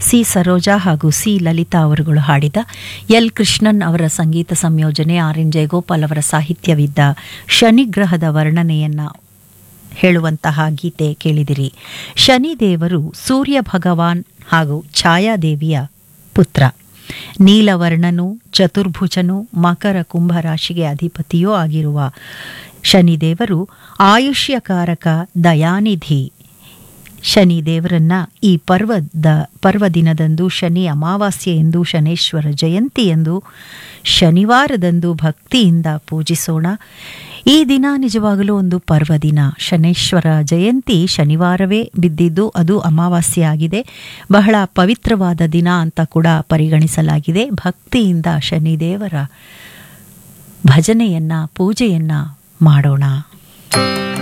C Saroja ಹಾಗೂ C Lalitha ಅವರುಗಳು ಹಾಡಿದ ಎಲ್ ಕೃಷ್ಣನ್ ಅವರ ಸಂಗೀತ ಸಂಯೋಜನೆ ಆರ್ ಎನ್ ಜಯಗೋಪಾಲ್ ಅವರ ಸಾಹಿತ್ಯವಿದ್ದ ಶನಿಗ್ರಹದ ವರ್ಣನೆಯನ್ನ ಹೇಳುವಂತಹ ಗೀತೆ ಕೇಳಿದಿರಿ ಶನಿದೇವರು ಸೂರ್ಯ ಭಗವಾನ್ ಹಾಗೂ ಛಾಯಾದೇವಿಯ ಪುತ್ರ ನೀಲವರ್ಣನು ಚತುರ್ಭುಜನು ಮಕರ ಕುಂಭ ರಾಶಿಗೆ ಅಧಿಪತಿಯೂ ಆಗಿರುವ ಶನಿದೇವರು ಆಯುಷ್ಯಕಾರಕ ದಯಾನಿಧಿ ಶನಿದೇವರನ್ನ ಈ ಪರ್ವದ ಪರ್ವದಿನದಂದು ಶನಿ ಅಮಾವಾಸ್ಯೆ ಎಂದು ಶನೇಶ್ವರ ಜಯಂತಿ ಎಂದು ಶನಿವಾರದಂದು ಭಕ್ತಿಯಿಂದ ಪೂಜಿಸೋಣ ಈ ದಿನ ನಿಜವಾಗಲೂ ಒಂದು ಪರ್ವದಿನ ಶನೇಶ್ವರ ಜಯಂತಿ ಶನಿವಾರವೇ ಬಿದ್ದಿದ್ದು ಅದು ಅಮಾವಾಸ್ಯೆ ಆಗಿದೆ ಬಹಳ ಪವಿತ್ರವಾದ ದಿನ ಅಂತ ಕೂಡ ಪರಿಗಣಿಸಲಾಗಿದೆ ಭಕ್ತಿಯಿಂದ ಶನಿದೇವರ ಭಜನೆಯನ್ನ ಪೂಜೆಯನ್ನ ಮಾಡೋಣ